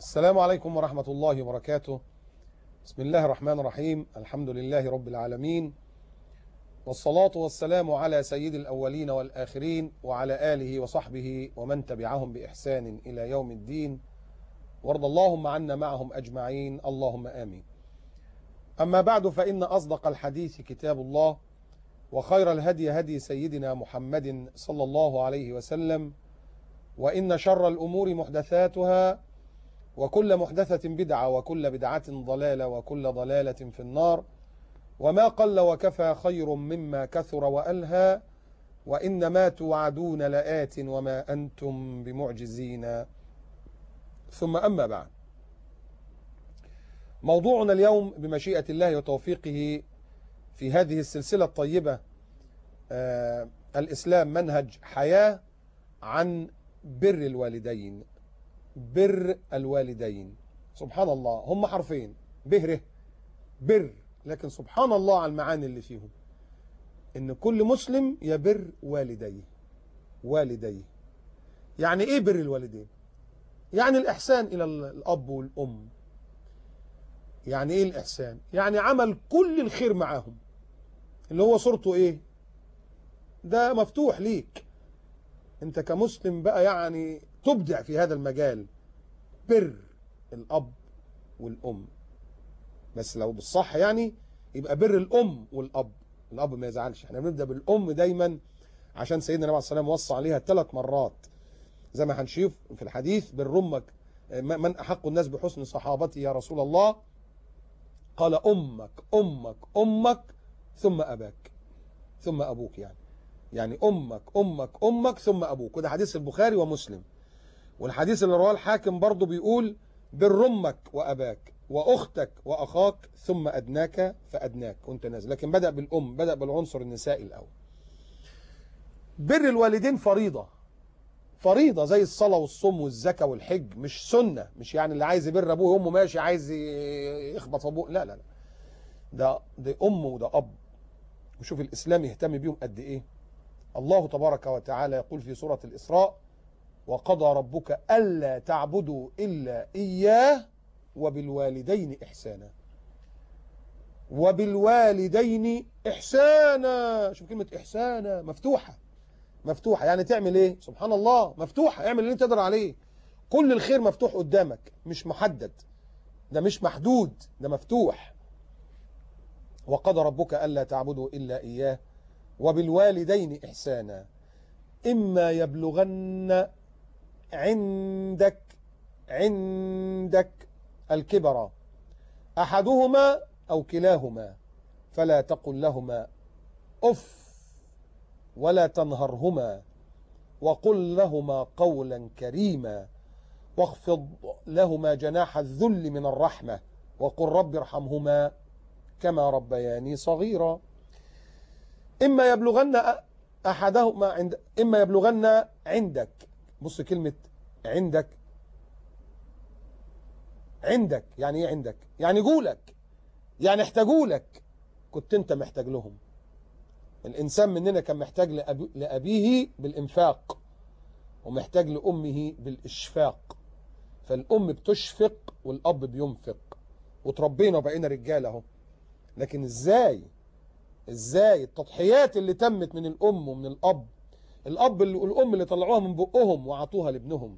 السلام عليكم ورحمة الله وبركاته بسم الله الرحمن الرحيم الحمد لله رب العالمين والصلاة والسلام على سيد الأولين والآخرين وعلى آله وصحبه ومن تبعهم بإحسان إلى يوم الدين وارض اللهم عنا معهم أجمعين اللهم آمين أما بعد فإن أصدق الحديث كتاب الله وخير الهدي هدي سيدنا محمد صلى الله عليه وسلم وإن شر الأمور محدثاتها وكل محدثة بدعة وكل بدعة ضلالة وكل ضلالة في النار وما قل وكفى خير مما كثر وألهى وإنما توعدون لآت وما أنتم بمعجزين ثم أما بعد موضوعنا اليوم بمشيئة الله وتوفيقه في هذه السلسلة الطيبة آه الإسلام منهج حياة عن بر الوالدين بر الوالدين سبحان الله هم حرفين بهره بر لكن سبحان الله على المعاني اللي فيهم ان كل مسلم يبر والديه والديه يعني ايه بر الوالدين يعني الاحسان الى الاب والام يعني ايه الاحسان يعني عمل كل الخير معاهم اللي هو صورته ايه ده مفتوح ليك انت كمسلم بقى يعني تبدع في هذا المجال بر الاب والام بس لو بالصح يعني يبقى بر الام والاب الاب ما يزعلش احنا بنبدا بالام دايما عشان سيدنا النبي عليه الصلاه والسلام وصى عليها ثلاث مرات زي ما هنشوف في الحديث بر امك من احق الناس بحسن صحابتي يا رسول الله قال امك امك امك ثم اباك ثم ابوك يعني يعني امك امك امك ثم ابوك وده حديث البخاري ومسلم والحديث اللي رواه الحاكم برضه بيقول بر امك واباك واختك واخاك ثم ادناك فادناك وانت نازل لكن بدا بالام بدا بالعنصر النسائي الاول بر الوالدين فريضه فريضه زي الصلاه والصوم والزكاه والحج مش سنه مش يعني اللي عايز يبر ابوه وامه ماشي عايز يخبط ابوه لا لا لا ده ده ام وده اب وشوف الاسلام يهتم بيهم قد ايه الله تبارك وتعالى يقول في سوره الاسراء وقضى ربك الا تعبدوا الا اياه وبالوالدين إحسانا وبالوالدين إحسانا شوف كلمة إحسانا مفتوحة مفتوحة يعني تعمل إيه سبحان الله مفتوحة اعمل اللي انت تقدر عليه كل الخير مفتوح قدامك مش محدد ده مش محدود ده مفتوح وقضى ربك ألا تعبدوا إلا إياه وبالوالدين إحسانا إما يبلغن عندك عندك الكبر أحدهما أو كلاهما فلا تقل لهما أف ولا تنهرهما وقل لهما قولا كريما واخفض لهما جناح الذل من الرحمة وقل رب ارحمهما كما ربياني صغيرا إما يبلغن أحدهما عند إما يبلغن عندك بص كلمة عندك عندك يعني ايه عندك يعني جولك يعني احتاجوا لك كنت انت محتاج لهم الانسان مننا كان محتاج لأبي لابيه بالانفاق ومحتاج لامه بالاشفاق فالام بتشفق والاب بينفق وتربينا وبقينا رجاله اهو لكن ازاي ازاي التضحيات اللي تمت من الام ومن الاب الاب اللي والام اللي طلعوها من بقهم وعطوها لابنهم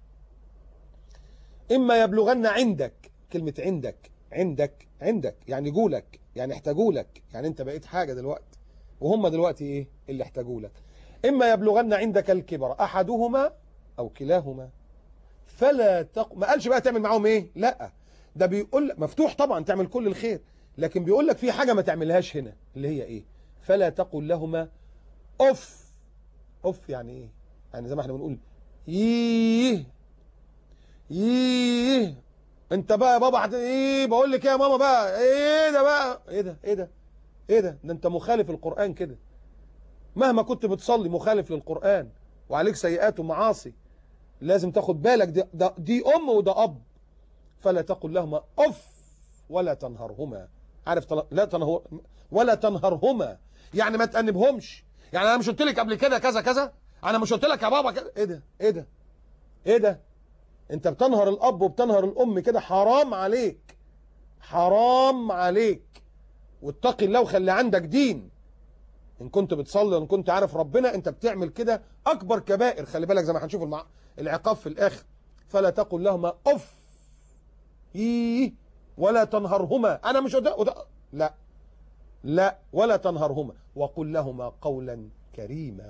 إما يبلغن عندك كلمة عندك عندك عندك يعني جولك يعني احتاجوا لك يعني انت بقيت حاجة دلوقتي وهم دلوقتي ايه اللي احتاجوا لك إما يبلغن عندك الكبر أحدهما أو كلاهما فلا تق... ما قالش بقى تعمل معاهم ايه لا ده بيقول مفتوح طبعا تعمل كل الخير لكن بيقول لك في حاجة ما تعملهاش هنا اللي هي ايه فلا تقل لهما اف اف يعني ايه يعني زي ما احنا بنقول ييه ييه انت بقى يا بابا حت... ايه بقول لك ايه يا ماما بقى ايه ده بقى ايه ده ايه ده ايه ده ده انت مخالف القرآن كده مهما كنت بتصلي مخالف للقرآن وعليك سيئات ومعاصي لازم تاخد بالك دي, ده دي ام وده اب فلا تقل لهما اف ولا تنهرهما عارف طل... لا تنهر ولا تنهرهما يعني ما تأنبهمش يعني انا مش قلت لك قبل كده كذا كذا انا مش قلت لك يا بابا كذا ايه ده ايه ده ايه ده انت بتنهر الاب وبتنهر الام كده حرام عليك حرام عليك واتق الله وخلي عندك دين ان كنت بتصلي وان كنت عارف ربنا انت بتعمل كده اكبر كبائر خلي بالك زي ما هنشوف المع... العقاب في الاخر فلا تقل لهما اف ايه ولا تنهرهما انا مش أدا... أدا... لا لا ولا تنهرهما وقل لهما قولا كريما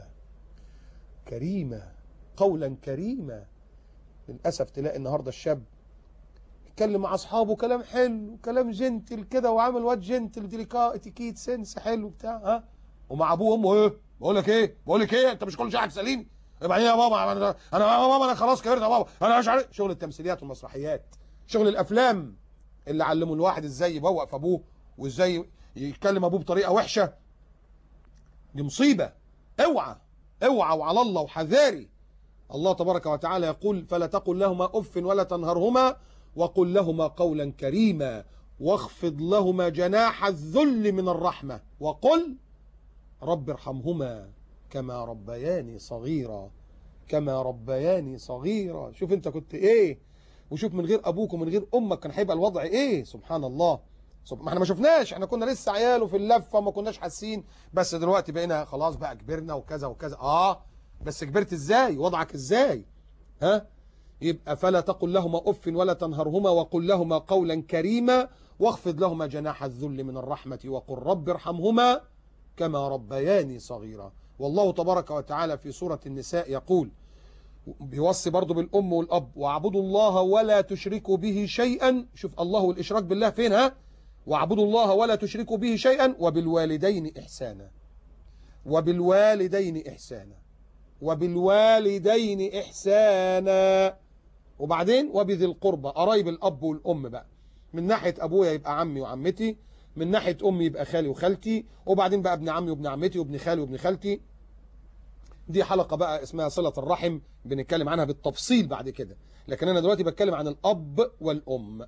كريما قولا كريما للاسف تلاقي النهارده الشاب يتكلم مع اصحابه كلام حلو كلام جنتل كده وعامل واد جنتل ديليكا اتيكيت سنس حلو بتاع ها ومع ابوه وامه ايه بقول لك ايه بقول لك ايه انت مش كل شيء هتساليني بعدين يا بابا انا انا يا بابا انا خلاص كبرت يا بابا انا مش عارف شغل التمثيليات والمسرحيات شغل الافلام اللي علموا الواحد ازاي يبوق في ابوه وازاي يتكلم ابوه بطريقه وحشه دي مصيبه اوعى اوعى وعلى الله وحذاري الله تبارك وتعالى يقول فلا تقل لهما اف ولا تنهرهما وقل لهما قولا كريما واخفض لهما جناح الذل من الرحمه وقل رب ارحمهما كما ربياني صغيرا كما ربياني صغيرا شوف انت كنت ايه وشوف من غير ابوك ومن غير امك كان هيبقى الوضع ايه سبحان الله سب... ما احنا ما شفناش احنا كنا لسه عيال وفي اللفه وما كناش حاسين بس دلوقتي بقينا خلاص بقى كبرنا وكذا وكذا اه بس كبرت ازاي وضعك ازاي ها يبقى فلا تقل لهما اف ولا تنهرهما وقل لهما قولا كريما واخفض لهما جناح الذل من الرحمه وقل رب ارحمهما كما ربياني صغيرا والله تبارك وتعالى في سورة النساء يقول بيوصي برضه بالأم والأب واعبدوا الله ولا تشركوا به شيئا شوف الله والإشراك بالله فين ها واعبدوا الله ولا تشركوا به شيئا وبالوالدين إحسانا وبالوالدين إحسانا وبالوالدين إحسانا وبعدين وبذي القربى قرايب الأب والأم بقى من ناحية أبويا يبقى عمي وعمتي من ناحية أمي يبقى خالي وخالتي وبعدين بقى ابن عمي وابن عمتي وابن خالي وابن خالتي دي حلقة بقى اسمها صلة الرحم بنتكلم عنها بالتفصيل بعد كده لكن أنا دلوقتي بتكلم عن الأب والأم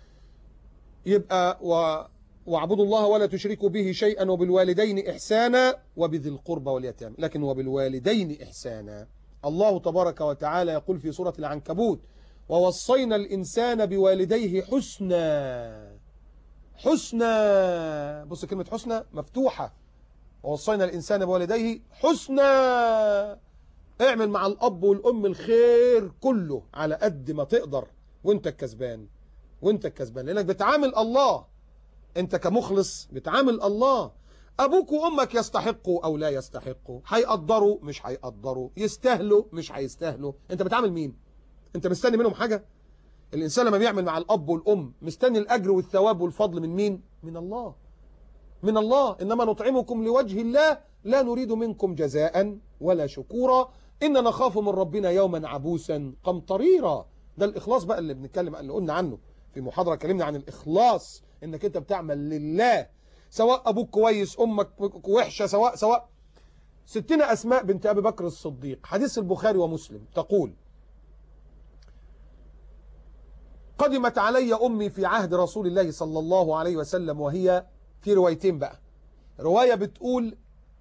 يبقى و... واعبدوا الله ولا تشركوا به شيئا وبالوالدين إحسانا وبذي القربى واليتامى لكن وبالوالدين إحسانا الله تبارك وتعالى يقول في سورة العنكبوت ووصينا الإنسان بوالديه حسنا حسنى بص كلمة حسنى مفتوحة ووصينا الإنسان بوالديه حسنى اعمل مع الأب والأم الخير كله على قد ما تقدر وانت الكسبان وانت الكسبان لأنك بتعامل الله انت كمخلص بتعامل الله أبوك وأمك يستحقوا أو لا يستحقوا هيقدروا مش هيقدروا يستاهلوا مش هيستاهلوا انت بتعامل مين انت مستني منهم حاجة الإنسان لما بيعمل مع الأب والأم مستني الأجر والثواب والفضل من مين؟ من الله من الله إنما نطعمكم لوجه الله لا نريد منكم جزاء ولا شكورا إن نخاف من ربنا يوما عبوسا قمطريرا ده الإخلاص بقى اللي بنتكلم اللي قلنا عنه في محاضرة كلمنا عن الإخلاص إنك أنت بتعمل لله سواء أبوك كويس أمك وحشة سواء سواء ستنا أسماء بنت أبي بكر الصديق حديث البخاري ومسلم تقول قدمت علي أمي في عهد رسول الله صلى الله عليه وسلم وهي في روايتين بقى رواية بتقول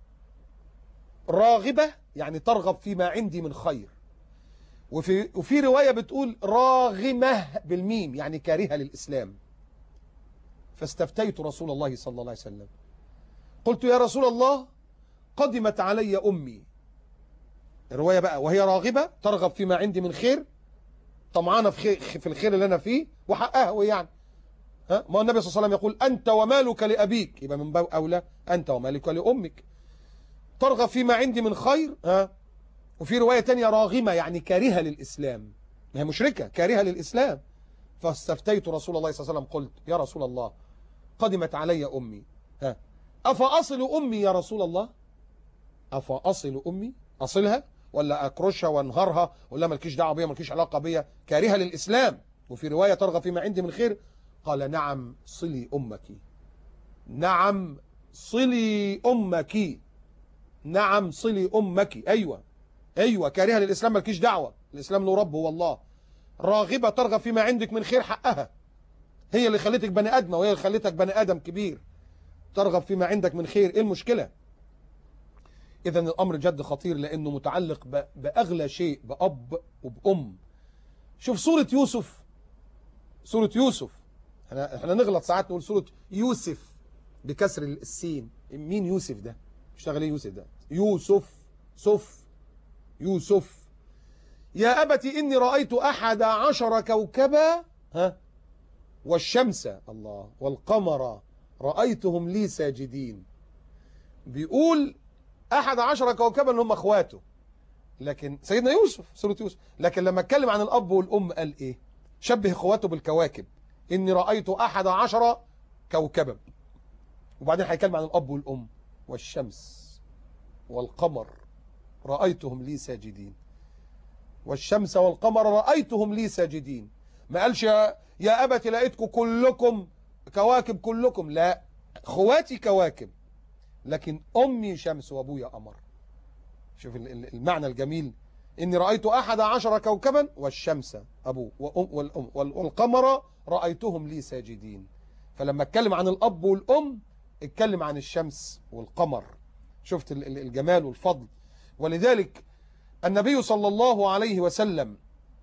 راغبة يعني ترغب فيما عندي من خير وفي, وفي رواية بتقول راغمة بالميم يعني كارهة للإسلام فاستفتيت رسول الله صلى الله عليه وسلم قلت يا رسول الله قدمت علي أمي الرواية بقى وهي راغبة ترغب فيما عندي من خير طمعانه في خير في الخير اللي انا فيه وحقها هو يعني ها ما النبي صلى الله عليه وسلم يقول انت ومالك لابيك يبقى من باب اولى انت ومالك لامك ترغب فيما عندي من خير ها وفي روايه ثانيه راغمه يعني كارهه للاسلام هي مشركه كارهه للاسلام فاستفتيت رسول الله صلى الله عليه وسلم قلت يا رسول الله قدمت علي امي ها افاصل امي يا رسول الله افاصل امي اصلها ولا اكرشها وانهارها ولا مالكيش دعوه بيها مالكيش علاقه بيها كارهه للاسلام وفي روايه ترغب فيما عندي من خير قال نعم صلي امك نعم صلي امك نعم صلي امك ايوه ايوه كارهه للاسلام مالكيش دعوه الاسلام له رب هو الله راغبه ترغب فيما عندك من خير حقها هي اللي خلتك بني ادمه وهي اللي خلتك بني ادم كبير ترغب فيما عندك من خير ايه المشكله إذا الأمر جد خطير لأنه متعلق بأغلى شيء بأب وبأم شوف سورة يوسف سورة يوسف احنا احنا نغلط ساعات نقول سورة يوسف بكسر السين مين يوسف ده اشتغل ايه يوسف ده يوسف سف يوسف يا أبت إني رأيت أحد عشر كوكبا ها والشمس الله والقمر رأيتهم لي ساجدين بيقول أحد عشر كوكبا اللي هم أخواته لكن سيدنا يوسف سورة يوسف لكن لما اتكلم عن الأب والأم قال إيه شبه اخواته بالكواكب إني رأيت أحد عشر كوكبا وبعدين هيتكلم عن الأب والأم والشمس والقمر رأيتهم لي ساجدين والشمس والقمر رأيتهم لي ساجدين ما قالش يا, يا أبت لقيتكم كلكم كواكب كلكم لا اخواتي كواكب لكن أمي شمس وأبويا قمر شوف المعنى الجميل إني رأيت أحد عشر كوكبا والشمس أبو وأم والأم والقمر رأيتهم لي ساجدين فلما اتكلم عن الأب والأم اتكلم عن الشمس والقمر شفت الجمال والفضل ولذلك النبي صلى الله عليه وسلم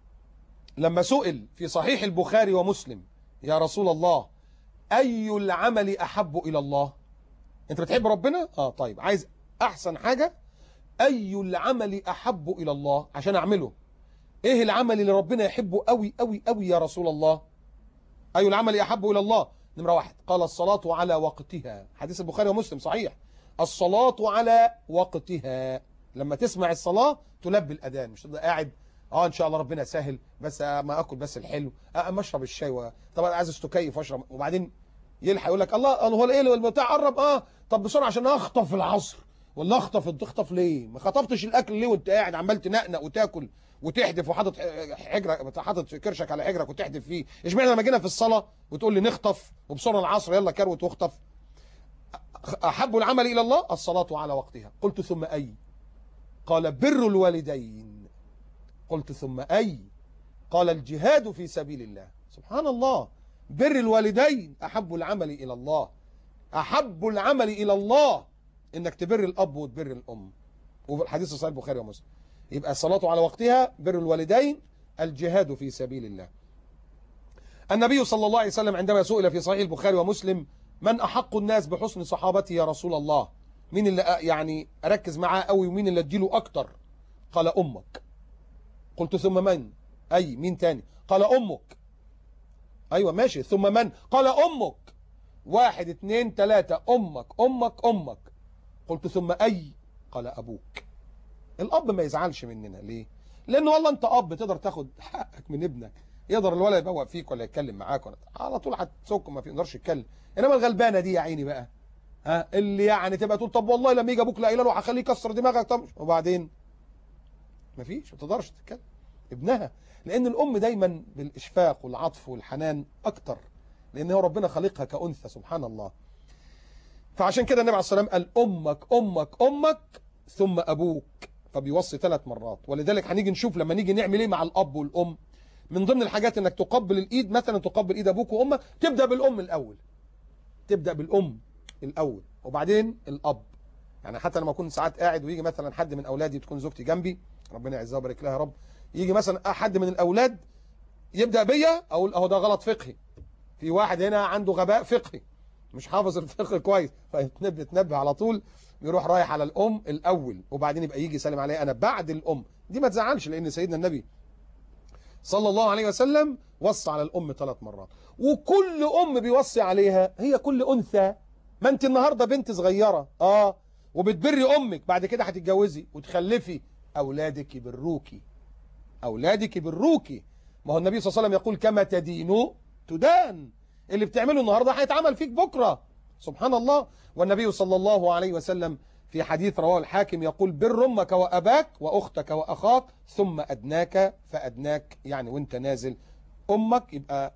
لما سئل في صحيح البخاري ومسلم يا رسول الله أي العمل أحب إلى الله أنت بتحب ربنا؟ آه طيب عايز أحسن حاجة أي العمل أحب إلى الله عشان أعمله إيه العمل اللي ربنا يحبه أوي أوي أوي يا رسول الله أي العمل أحب إلى الله نمرة واحد قال الصلاة على وقتها حديث البخاري ومسلم صحيح الصلاة على وقتها لما تسمع الصلاة تلبي الأذان مش تبقى قاعد اه ان شاء الله ربنا سهل بس ما اكل بس الحلو اه ما اشرب الشاي و... طبعا عايز استكيف واشرب وبعدين يلحق يقول لك الله هو ايه البتاع قرب اه طب بسرعه عشان اخطف العصر ولا اخطف تخطف ليه ما خطفتش الاكل ليه وانت قاعد عمال تنقنق وتاكل وتحدف وحاطط حجرك حاطط كرشك على حجرك وتحدف فيه اشمعنى لما جينا في الصلاه وتقول لي نخطف وبسرعه العصر يلا كروت واخطف احب العمل الى الله الصلاه على وقتها قلت ثم اي قال بر الوالدين قلت ثم أي قال الجهاد في سبيل الله سبحان الله بر الوالدين أحب العمل إلى الله أحب العمل إلى الله إنك تبر الأب وتبر الأم وفي الحديث صحيح البخاري ومسلم يبقى الصلاة على وقتها بر الوالدين الجهاد في سبيل الله النبي صلى الله عليه وسلم عندما سئل في صحيح البخاري ومسلم من أحق الناس بحسن صحابتي يا رسول الله مين اللي يعني أركز معاه قوي ومين اللي أديله أكتر قال أمك قلت ثم من أي مين تاني قال أمك أيوة ماشي ثم من قال أمك واحد اتنين تلاتة أمك أمك أمك قلت ثم أي قال أبوك الأب ما يزعلش مننا ليه لأنه والله أنت أب تقدر تاخد حقك من ابنك يقدر الولد يبوق فيك ولا يتكلم معاك ولا على طول هتسك ما يقدرش يتكلم انما الغلبانه دي يا عيني بقى ها اللي يعني تبقى تقول طب والله لما يجي ابوك لا له هخليه يكسر دماغك طب وبعدين مفيش ما تقدرش تتكلم ابنها لان الام دايما بالاشفاق والعطف والحنان اكتر لان هو ربنا خلقها كانثى سبحان الله فعشان كده النبي عليه الصلاه والسلام قال امك امك امك ثم ابوك فبيوصي ثلاث مرات ولذلك هنيجي نشوف لما نيجي نعمل ايه مع الاب والام من ضمن الحاجات انك تقبل الايد مثلا تقبل ايد ابوك وامك تبدا بالام الاول تبدا بالام الاول وبعدين الاب يعني حتى لما اكون ساعات قاعد ويجي مثلا حد من اولادي تكون زوجتي جنبي ربنا يعزها ويبارك لها يا رب يجي مثلا حد من الاولاد يبدا بيا اقول اهو ده غلط فقهي في واحد هنا عنده غباء فقهي مش حافظ الفقه كويس فيتنبه تنبه على طول يروح رايح على الام الاول وبعدين يبقى يجي يسلم عليها انا بعد الام دي ما تزعلش لان سيدنا النبي صلى الله عليه وسلم وصى على الام ثلاث مرات وكل ام بيوصي عليها هي كل انثى ما انت النهارده بنت صغيره اه وبتبري امك بعد كده هتتجوزي وتخلفي اولادك يبروكي اولادك يبروكي ما هو النبي صلى الله عليه وسلم يقول كما تدين تدان اللي بتعمله النهارده هيتعمل فيك بكره سبحان الله والنبي صلى الله عليه وسلم في حديث رواه الحاكم يقول بر امك واباك واختك واخاك ثم ادناك فادناك يعني وانت نازل امك يبقى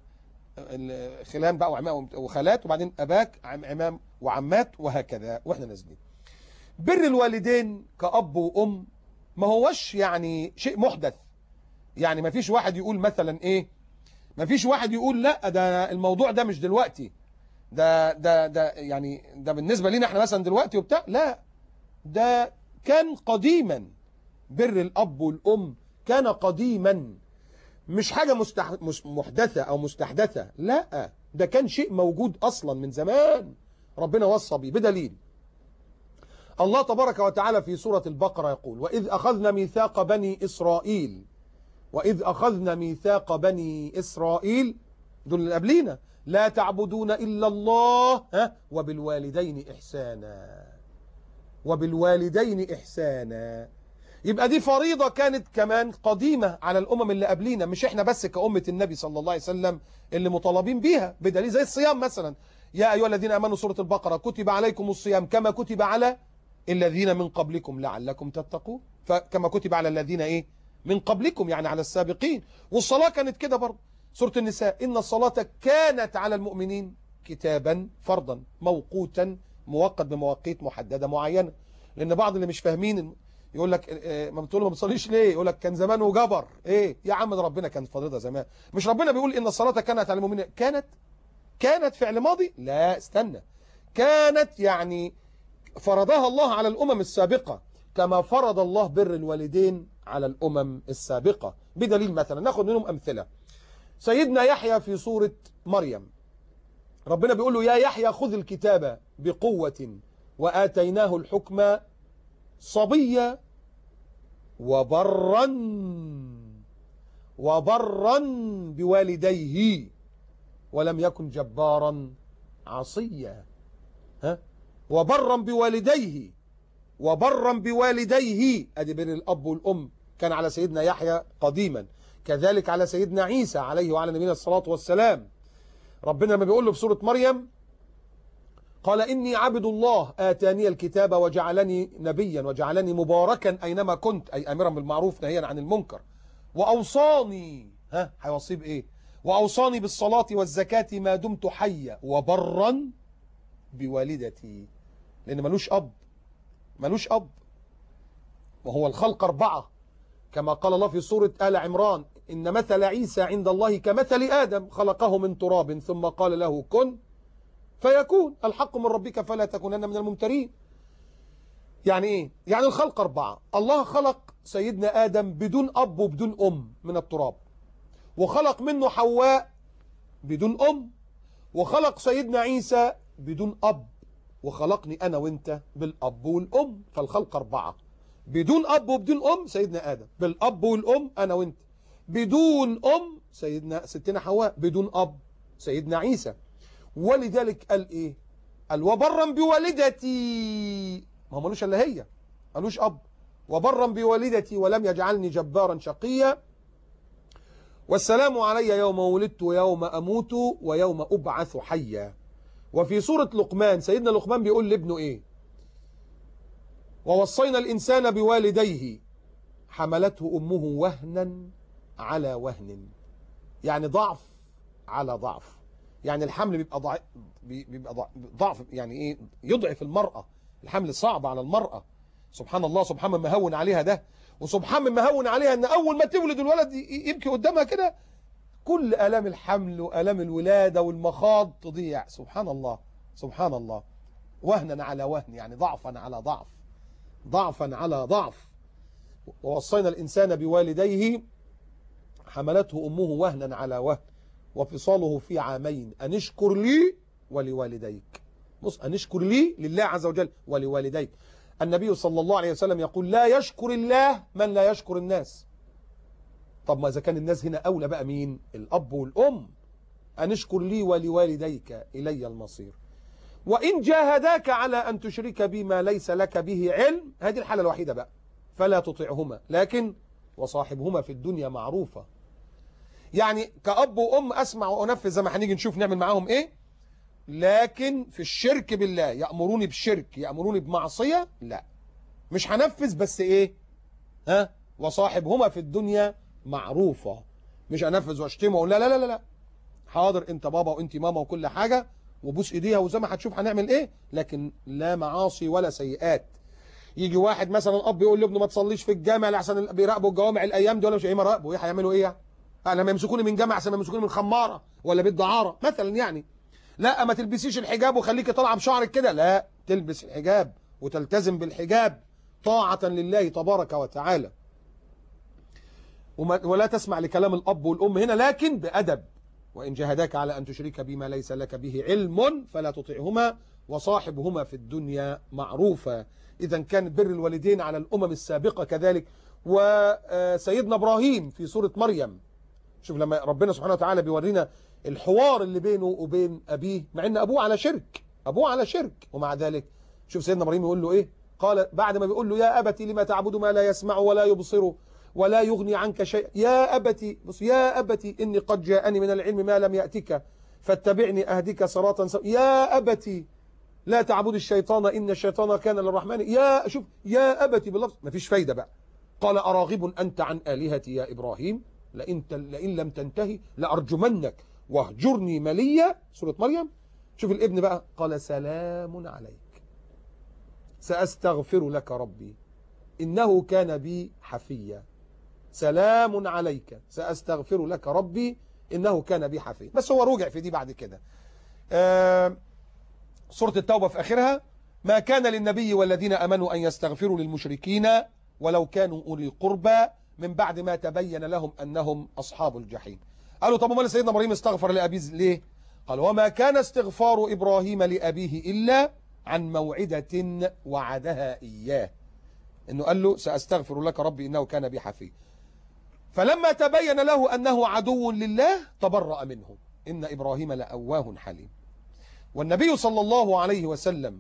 خلان بقى وعمام وخالات وبعدين اباك عمام وعمات وهكذا واحنا نازلين بر الوالدين كأب وأم ما هوش يعني شيء محدث يعني ما فيش واحد يقول مثلا ايه ما فيش واحد يقول لا ده الموضوع ده مش دلوقتي ده ده ده يعني ده بالنسبة لنا احنا مثلا دلوقتي وبتاع لا ده كان قديما بر الأب والأم كان قديما مش حاجة مستح... مس- محدثة أو مستحدثة لا ده كان شيء موجود أصلا من زمان ربنا وصى بيه بدليل الله تبارك وتعالى في سورة البقرة يقول وإذ أخذنا ميثاق بني إسرائيل وإذ أخذنا ميثاق بني إسرائيل دول اللي قبلينا لا تعبدون إلا الله ها وبالوالدين إحسانا وبالوالدين إحسانا يبقى دي فريضة كانت كمان قديمة على الأمم اللي قبلينا مش إحنا بس كأمة النبي صلى الله عليه وسلم اللي مطالبين بيها بدليل زي الصيام مثلا يا أيها الذين آمنوا سورة البقرة كتب عليكم الصيام كما كتب على الذين من قبلكم لعلكم تتقون فكما كتب على الذين إيه من قبلكم يعني على السابقين والصلاة كانت كده برضه سورة النساء إن الصلاة كانت على المؤمنين كتابا فرضا موقوتا موقت بمواقيت محددة معينة لأن بعض اللي مش فاهمين يقول لك آه، ما بتقول له ما بتصليش ليه يقول لك كان زمان وجبر ايه يا عم ده ربنا كان فرضها زمان مش ربنا بيقول ان الصلاه كانت على المؤمنين كانت كانت فعل ماضي لا استنى كانت يعني فرضها الله على الامم السابقه كما فرض الله بر الوالدين على الامم السابقه بدليل مثلا ناخد منهم امثله سيدنا يحيى في سوره مريم ربنا بيقول له يا يحيى خذ الكتاب بقوه واتيناه الحكم صبيا وبرا وبرا بوالديه ولم يكن جبارا عصيا ها وبرا بوالديه وبرا بوالديه ادي بين الاب والام كان على سيدنا يحيى قديما كذلك على سيدنا عيسى عليه وعلى نبينا الصلاه والسلام ربنا لما بيقول له في سوره مريم قال إني عبد الله آتاني الكتاب وجعلني نبيا وجعلني مباركا أينما كنت أي أمرا بالمعروف نهيا عن المنكر وأوصاني ها هيوصيه بإيه وأوصاني بالصلاة والزكاة ما دمت حيا وبرا بوالدتي لأن ملوش أب ملوش أب وهو الخلق أربعة كما قال الله في سورة آل عمران إن مثل عيسى عند الله كمثل آدم خلقه من تراب ثم قال له كن فيكون الحق من ربك فلا تكونن من الممترين يعني ايه يعني الخلق اربعه الله خلق سيدنا ادم بدون اب وبدون ام من التراب وخلق منه حواء بدون ام وخلق سيدنا عيسى بدون اب وخلقني انا وانت بالاب والام فالخلق اربعه بدون اب وبدون ام سيدنا ادم بالاب والام انا وانت بدون ام سيدنا ستنا حواء بدون اب سيدنا عيسى ولذلك قال ايه قال وبرا بوالدتي ما هو ملوش الا هي ملوش اب وبرا بوالدتي ولم يجعلني جبارا شقيا والسلام علي يوم ولدت ويوم اموت ويوم ابعث حيا وفي سوره لقمان سيدنا لقمان بيقول لابنه ايه ووصينا الانسان بوالديه حملته امه وهنا على وهن يعني ضعف على ضعف يعني الحمل بيبقى ضعف بيبقى ضع- ضعف يعني ايه يضعف المرأة الحمل صعب على المرأة سبحان الله سبحان من مهون عليها ده وسبحان من مهون عليها ان اول ما تولد الولد ي- يبكي قدامها كده كل آلام الحمل وآلام الولادة والمخاض تضيع سبحان الله سبحان الله وهنا على وهن يعني ضعفا على ضعف ضعفا على ضعف ووصينا الإنسان بوالديه حملته أمه وهنا على وهن وفصاله في عامين أن اشكر لي ولوالديك بص أن اشكر لي لله عز وجل ولوالديك النبي صلى الله عليه وسلم يقول لا يشكر الله من لا يشكر الناس طب ما إذا كان الناس هنا أولى بقى مين الأب والأم أن اشكر لي ولوالديك إلي المصير وإن جاهداك على أن تشرك بما ليس لك به علم هذه الحالة الوحيدة بقى فلا تطعهما لكن وصاحبهما في الدنيا معروفة يعني كأب وأم أسمع وأنفذ زي ما هنيجي نشوف نعمل معاهم إيه لكن في الشرك بالله يأمروني بالشرك يأمروني بمعصية لا مش هنفذ بس إيه ها وصاحبهما في الدنيا معروفة مش أنفذ وأشتمه وأقول لا لا لا لا حاضر أنت بابا وأنت ماما وكل حاجة وبوس إيديها وزي ما هتشوف هنعمل إيه لكن لا معاصي ولا سيئات يجي واحد مثلا اب يقول لابنه ما تصليش في الجامع لحسن بيراقبوا الجوامع الايام دي ولا مش ايه ما راقبوا ايه هيعملوا ايه يعني؟ انا ما يمسكوني من جامع احسن ما يمسكوني من خماره ولا بيت دعاره مثلا يعني لا ما تلبسيش الحجاب وخليكي طالعه بشعرك كده لا تلبس الحجاب وتلتزم بالحجاب طاعه لله تبارك وتعالى وما ولا تسمع لكلام الأب والأم هنا لكن بأدب وإن جاهداك على أن تشرك بما ليس لك به علم فلا تطعهما وصاحبهما في الدنيا معروفا إذا كان بر الوالدين على الأمم السابقة كذلك وسيدنا إبراهيم في سورة مريم شوف لما ربنا سبحانه وتعالى بيورينا الحوار اللي بينه وبين أبيه مع أن أبوه على شرك أبوه على شرك ومع ذلك شوف سيدنا إبراهيم يقول له إيه قال بعد ما بيقول له يا أبتي لما تعبد ما لا يسمع ولا يبصر ولا يغني عنك شيء يا أبتي بص يا أبتي إني قد جاءني من العلم ما لم يأتك فاتبعني أهدك صراطا سو يا أبتي لا تعبد الشيطان إن الشيطان كان للرحمن يا شوف يا أبتي باللفظ مفيش فايدة بقى قال أراغب أنت عن آلهتي يا إبراهيم لئن, لئن لم تنتهي لأرجمنك واهجرني مليا سورة مريم شوف الابن بقى قال سلام عليك سأستغفر لك ربي إنه كان بي حفيا سلام عليك سأستغفر لك ربي إنه كان بي حفيا بس هو رجع في دي بعد كده آه سورة التوبة في آخرها ما كان للنبي والذين أمنوا أن يستغفروا للمشركين ولو كانوا أولي قربى من بعد ما تبين لهم أنهم أصحاب الجحيم قالوا طب امال سيدنا إبراهيم استغفر لأبيه ليه قال وما كان استغفار إبراهيم لأبيه إلا عن موعدة وعدها إياه إنه قال له سأستغفر لك ربي إنه كان بي حفي فلما تبين له أنه عدو لله تبرأ منه إن إبراهيم لأواه حليم والنبي صلى الله عليه وسلم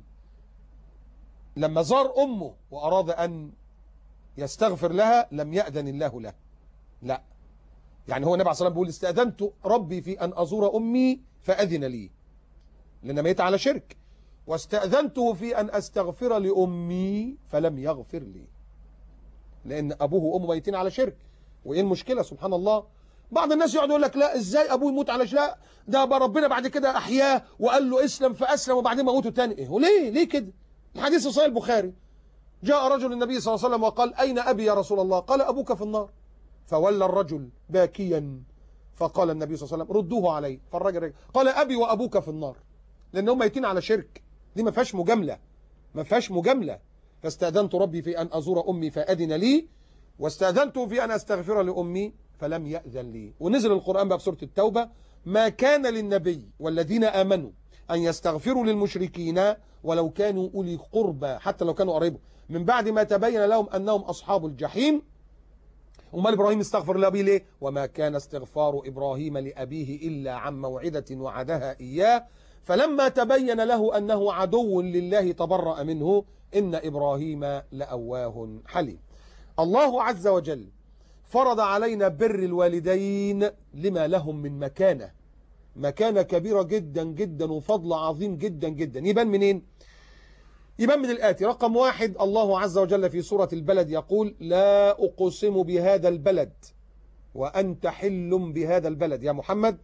لما زار أمه وأراد أن يستغفر لها لم يأذن الله له لا يعني هو النبي عليه الصلاة والسلام بيقول استأذنت ربي في أن أزور أمي فأذن لي لأن ميت على شرك واستأذنته في أن أستغفر لأمي فلم يغفر لي لأن أبوه وأمه ميتين على شرك وإيه المشكلة سبحان الله بعض الناس يقعد يقول لك لا ازاي ابوه يموت على لا ده بقى ربنا بعد كده احياه وقال له اسلم فاسلم وبعدين موته تاني ايه وليه ليه كده الحديث صحيح البخاري جاء رجل النبي صلى الله عليه وسلم وقال اين ابي يا رسول الله قال ابوك في النار فولى الرجل باكيا فقال النبي صلى الله عليه وسلم ردوه علي فالرجل رجل قال ابي وابوك في النار لانهم ميتين على شرك دي ما فيهاش مجامله ما فيهاش مجامله فاستاذنت ربي في ان ازور امي فاذن لي واستاذنته في ان استغفر لامي فلم يأذن لي ونزل القرآن بقى في سورة التوبة ما كان للنبي والذين آمنوا أن يستغفروا للمشركين ولو كانوا أولي قربى حتى لو كانوا قريبوا من بعد ما تبين لهم أنهم أصحاب الجحيم أمال إبراهيم استغفر لأبيه ليه وما كان استغفار إبراهيم لأبيه إلا عن موعدة وعدها إياه فلما تبين له أنه عدو لله تبرأ منه إن إبراهيم لأواه حليم الله عز وجل فرض علينا بر الوالدين لما لهم من مكانة مكانة كبيرة جدا جدا وفضل عظيم جدا جدا يبان منين يبان من الآتي رقم واحد الله عز وجل في سورة البلد يقول لا أقسم بهذا البلد وأنت حل بهذا البلد يا محمد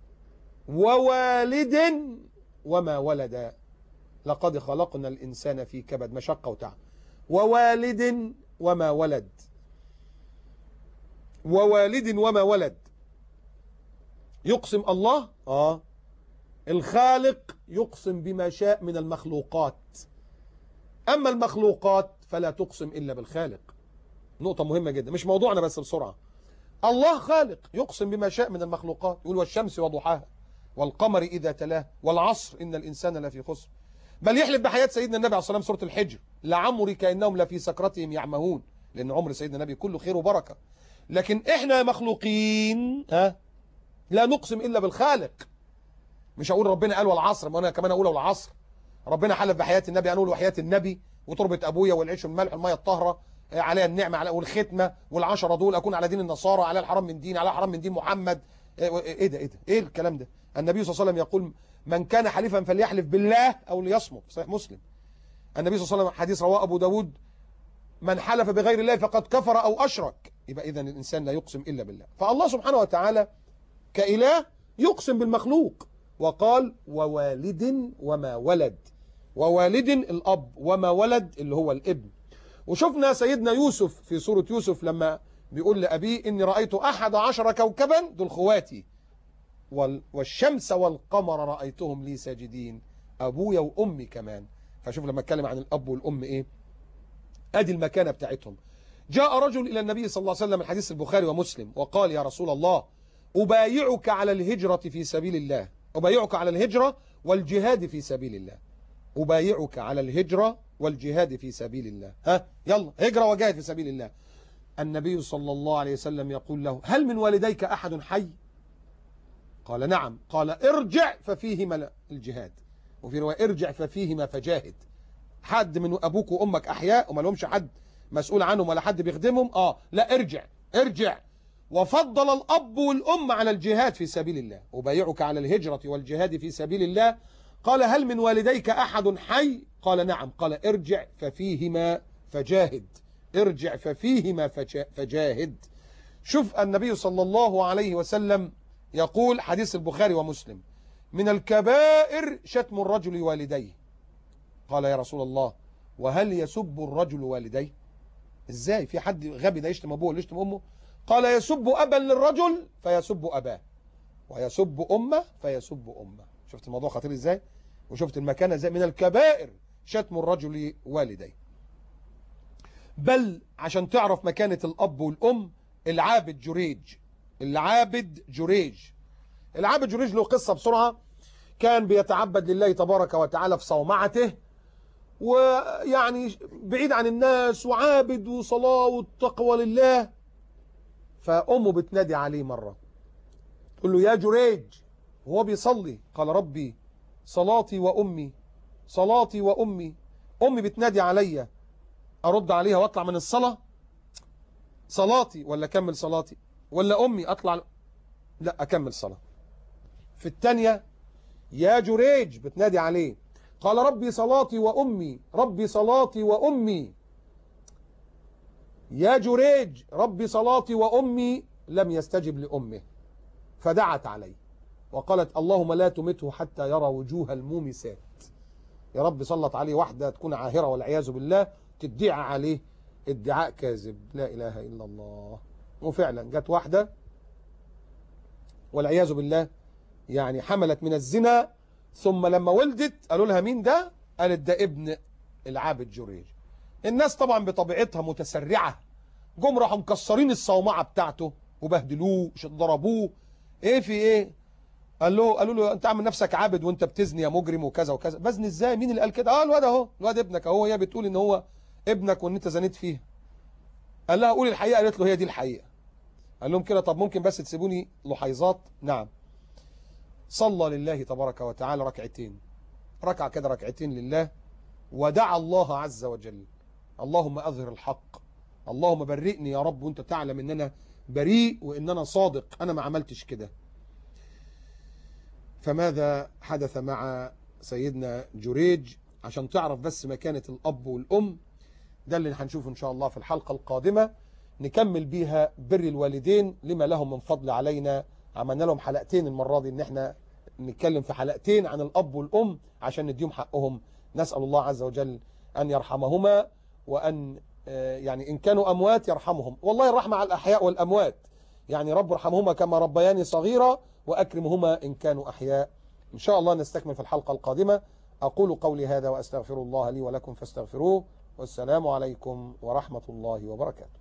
ووالد وما ولد لقد خلقنا الإنسان في كبد مشقة وتعب ووالد وما ولد ووالد وما ولد يقسم الله آه الخالق يقسم بما شاء من المخلوقات أما المخلوقات فلا تقسم إلا بالخالق نقطة مهمة جدا مش موضوعنا بس بسرعة الله خالق يقسم بما شاء من المخلوقات يقول والشمس وضحاها والقمر إذا تلاه والعصر إن الإنسان لفي خسر بل يحلف بحياة سيدنا النبي عليه الصلاة والسلام سورة الحجر لعمري كأنهم لفي سكرتهم يعمهون لأن عمر سيدنا النبي كله خير وبركة لكن احنا مخلوقين ها لا نقسم الا بالخالق مش هقول ربنا قال والعصر ما انا كمان اقول والعصر ربنا حلف بحياه النبي هنقول وحياه النبي وتربه ابويا والعيش والملح والميه الطاهره عليها النعمه على والختمه والعشره دول اكون على دين النصارى على الحرام من دين على الحرام من دين محمد ايه ده ايه ده ايه الكلام ده النبي صلى الله عليه وسلم يقول من كان حليفا فليحلف بالله او ليصمت صحيح مسلم النبي صلى الله عليه وسلم حديث رواه ابو داود من حلف بغير الله فقد كفر او اشرك يبقى اذا الانسان لا يقسم الا بالله فالله سبحانه وتعالى كاله يقسم بالمخلوق وقال ووالد وما ولد ووالد الاب وما ولد اللي هو الابن وشفنا سيدنا يوسف في سوره يوسف لما بيقول لابيه اني رايت احد عشر كوكبا دول خواتي والشمس والقمر رايتهم لي ساجدين ابويا وامي كمان فشوف لما اتكلم عن الاب والام ايه ادي المكانه بتاعتهم جاء رجل إلى النبي صلى الله عليه وسلم الحديث البخاري ومسلم وقال يا رسول الله أبايعك على الهجرة في سبيل الله أبايعك على الهجرة والجهاد في سبيل الله أبايعك على الهجرة والجهاد في سبيل الله ها يلا هجرة وجاهد في سبيل الله النبي صلى الله عليه وسلم يقول له هل من والديك أحد حي قال نعم قال ارجع ففيهما الجهاد وفي رواية ارجع ففيهما فجاهد حد من أبوك وأمك أحياء وما لهمش حد مسؤول عنهم ولا حد بيخدمهم آه لا ارجع ارجع وفضل الأب والأم على الجهاد في سبيل الله أبايعك على الهجرة والجهاد في سبيل الله قال هل من والديك أحد حي قال نعم قال ارجع ففيهما فجاهد ارجع ففيهما فجاهد شوف النبي صلى الله عليه وسلم يقول حديث البخاري ومسلم من الكبائر شتم الرجل والديه قال يا رسول الله وهل يسب الرجل والديه ازاي في حد غبي ده يشتم ابوه ولا يشتم امه قال يسب ابا للرجل فيسب اباه ويسب امه فيسب امه شفت الموضوع خطير ازاي وشفت المكانه ازاي من الكبائر شتم الرجل والديه بل عشان تعرف مكانة الأب والأم العابد جريج العابد جريج العابد جريج له قصة بسرعة كان بيتعبد لله تبارك وتعالى في صومعته ويعني بعيد عن الناس وعابد وصلاة والتقوى لله فأمه بتنادي عليه مرة تقول له يا جريج وهو بيصلي قال ربي صلاتي وأمي صلاتي وأمي أمي بتنادي عليا أرد عليها وأطلع من الصلاة صلاتي ولا أكمل صلاتي ولا أمي أطلع لا أكمل صلاة في الثانية يا جريج بتنادي عليه قال ربي صلاتي وأمي ربي صلاتي وأمي يا جريج ربي صلاتي وأمي لم يستجب لأمه فدعت عليه وقالت اللهم لا تمته حتى يرى وجوه المومسات يا رب سلط عليه واحدة تكون عاهرة والعياذ بالله تدعي عليه ادعاء كاذب لا إله إلا الله وفعلا جت واحدة والعياذ بالله يعني حملت من الزنا ثم لما ولدت قالوا لها مين ده قالت ده ابن العابد جريج الناس طبعا بطبيعتها متسرعة جم راحوا مكسرين الصومعة بتاعته وبهدلوه ضربوه ايه في ايه قال له قالوا له انت عامل نفسك عابد وانت بتزني يا مجرم وكذا وكذا بزني ازاي مين اللي قال كده اه الواد اهو الواد ابنك اهو هي بتقول ان هو ابنك وان انت زنيت فيه قال لها قولي الحقيقه قالت له هي دي الحقيقه قال لهم كده طب ممكن بس تسيبوني لحيظات نعم صلى لله تبارك وتعالى ركعتين ركع كده ركعتين لله ودعا الله عز وجل اللهم أظهر الحق اللهم برئني يا رب وانت تعلم ان انا بريء وان انا صادق انا ما عملتش كده فماذا حدث مع سيدنا جريج عشان تعرف بس مكانة الأب والأم ده اللي هنشوفه إن شاء الله في الحلقة القادمة نكمل بيها بر الوالدين لما لهم من فضل علينا عملنا لهم حلقتين المرة دي إن احنا نتكلم في حلقتين عن الأب والأم عشان نديهم حقهم نسأل الله عز وجل أن يرحمهما وأن يعني إن كانوا أموات يرحمهم والله الرحمة على الأحياء والأموات يعني رب ارحمهما كما ربياني صغيرة وأكرمهما إن كانوا أحياء إن شاء الله نستكمل في الحلقة القادمة أقول قولي هذا وأستغفر الله لي ولكم فاستغفروه والسلام عليكم ورحمة الله وبركاته